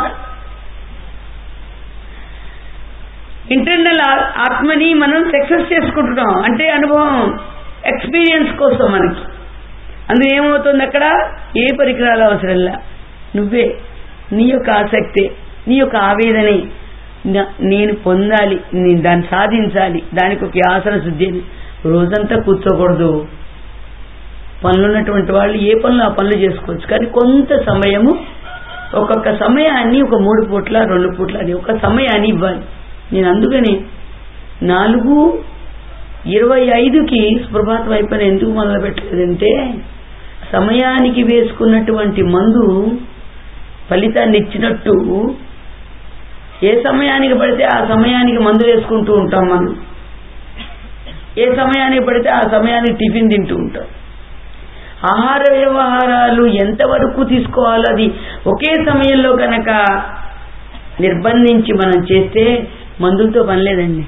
ఇంటర్నల్ ఆత్మని మనం సక్సెస్ చేసుకుంటున్నాం అంటే అనుభవం ఎక్స్పీరియన్స్ కోసం మనకి అందులో ఏమవుతుంది అక్కడ ఏ పరికరాలు అవసరంలా నువ్వే నీ యొక్క ఆసక్తి నీ యొక్క ఆవేదనే నా- నేను పొందాలి నేను దాన్ని సాధించాలి దానికి ఒక ఆసన శుద్ధి అని రోజంతా కూర్చోకూడదు పనులున్నటువంటి వాళ్ళు ఏ పనులు ఆ పనులు చేసుకోవచ్చు కానీ కొంత సమయము ఒక్కొక్క సమయాన్ని ఒక మూడు పూట్ల రెండు పూట్ల అది ఒక సమయాన్ని ఇవ్వాలి నేను అందుకని నాలుగు ఇరవై ఐదుకి సుప్రభాత వైపున ఎందుకు మొదలు పెట్టలేదంటే సమయానికి వేసుకున్నటువంటి మందు ఫలితాన్ని ఇచ్చినట్టు ఏ సమయానికి పడితే ఆ సమయానికి మందు వేసుకుంటూ ఉంటాం మనం ఏ సమయానికి పడితే ఆ సమయానికి టిఫిన్ తింటూ ఉంటాం ఆహార వ్యవహారాలు ఎంతవరకు తీసుకోవాలో అది ఒకే సమయంలో కనుక నిర్బంధించి మనం చేస్తే మందులతో పని లేదండి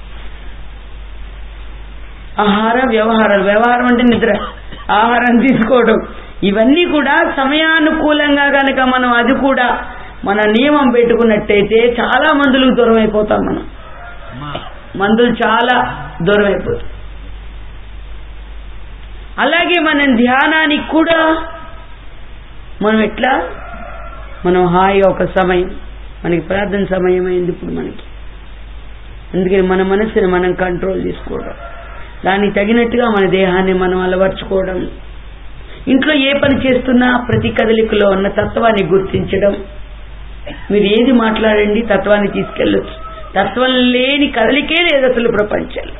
ఆహార వ్యవహారాలు వ్యవహారం అంటే నిద్ర ఆహారం తీసుకోవడం ఇవన్నీ కూడా సమయానుకూలంగా గనక మనం అది కూడా మన నియమం పెట్టుకున్నట్టయితే చాలా మందులకు దూరం అయిపోతాం మనం మందులు చాలా దూరం అయిపోతాయి అలాగే మనం ధ్యానానికి కూడా మనం ఎట్లా మనం హాయిగా ఒక సమయం మనకి ప్రార్థన సమయం అయింది ఇప్పుడు మనకి అందుకని మన మనసుని మనం కంట్రోల్ చేసుకోవడం దానికి తగినట్టుగా మన దేహాన్ని మనం అలవర్చుకోవడం ఇంట్లో ఏ పని చేస్తున్నా ప్రతి కదలికలో ఉన్న తత్వాన్ని గుర్తించడం మీరు ఏది మాట్లాడండి తత్వాన్ని తీసుకెళ్ళొచ్చు తత్వం లేని కదలికే లేదు అసలు ప్రపంచంలో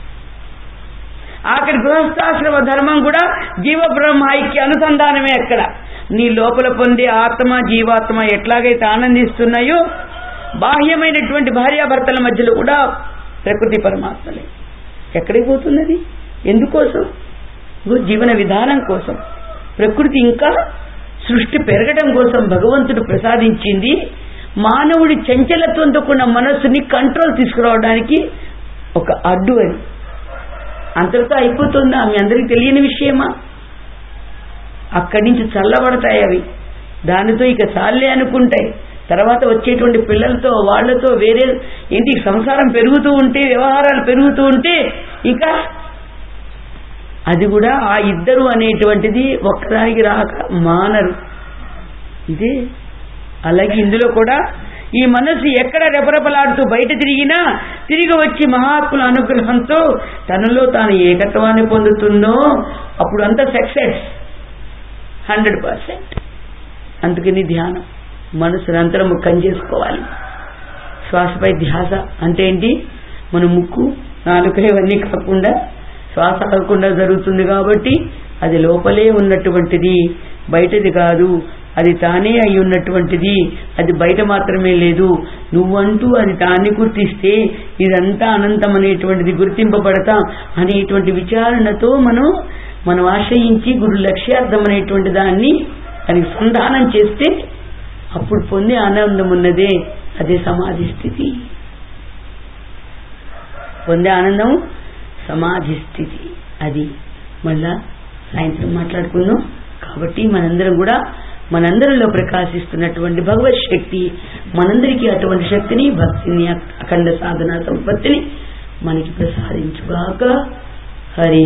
ఆఖరి గృహస్థాశ్రమ ధర్మం కూడా జీవ బ్రహ్మ ఐక్య అనుసంధానమే అక్కడ నీ లోపల పొందే ఆత్మ జీవాత్మ ఎట్లాగైతే ఆనందిస్తున్నాయో బాహ్యమైనటువంటి భార్యాభర్తల మధ్యలో కూడా ప్రకృతి పరమాత్మలే ఎక్కడికి పోతున్నది ఎందుకోసం ఇగో జీవన విధానం కోసం ప్రకృతి ఇంకా సృష్టి పెరగడం కోసం భగవంతుడు ప్రసాదించింది మానవుడి చంచలత్వంతో కూడిన మనస్సుని కంట్రోల్ తీసుకురావడానికి ఒక అడ్డు అని అంతటితో అయిపోతుందా మీ అందరికీ తెలియని విషయమా అక్కడి నుంచి చల్లబడతాయి అవి దానితో ఇక చాలే అనుకుంటాయి తర్వాత వచ్చేటువంటి పిల్లలతో వాళ్ళతో వేరే ఏంటి సంసారం పెరుగుతూ ఉంటే వ్యవహారాలు పెరుగుతూ ఉంటే ఇంకా అది కూడా ఆ ఇద్దరు అనేటువంటిది ఒక్కదానికి రాక మానరు ఇదే అలాగే ఇందులో కూడా ఈ మనస్సు ఎక్కడ రెపరెపలాడుతూ బయట తిరిగినా తిరిగి వచ్చి మహాత్ముల అనుగ్రహంతో తనలో తాను ఏకత్వాన్ని పొందుతుందో అప్పుడు అంతా సక్సెస్ హండ్రెడ్ పర్సెంట్ అందుకని ధ్యానం మనసు నిరంతరం ముఖం చేసుకోవాలి శ్వాసపై ధ్యాస అంటే ఏంటి మన ముక్కు నాలుక ఇవన్నీ కాకుండా శ్వాస ఆగకుండా జరుగుతుంది కాబట్టి అది లోపలే ఉన్నటువంటిది బయటది కాదు అది తానే అయి ఉన్నటువంటిది అది బయట మాత్రమే లేదు నువ్వంటూ అది తాన్ని గుర్తిస్తే ఇదంతా అనంతం అనేటువంటిది గుర్తింపబడతా అనేటువంటి విచారణతో మనం మనం ఆశ్రయించి గురు లక్ష్యార్థం అనేటువంటి దాన్ని దానికి సంధానం చేస్తే అప్పుడు పొందే ఆనందం ఉన్నదే అదే సమాధి స్థితి పొందే ఆనందం సమాధి స్థితి అది మళ్ళా సాయంత్రం మాట్లాడుకుందాం కాబట్టి మనందరం కూడా మనందరిలో ప్రకాశిస్తున్నటువంటి భగవత్ శక్తి మనందరికీ అటువంటి శక్తిని భక్తిని అఖండ సాధన సంపత్తిని మనకి ప్రసాదించుగాక హరి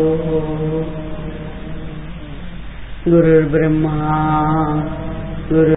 గురుర్బ్రహ్మా గురు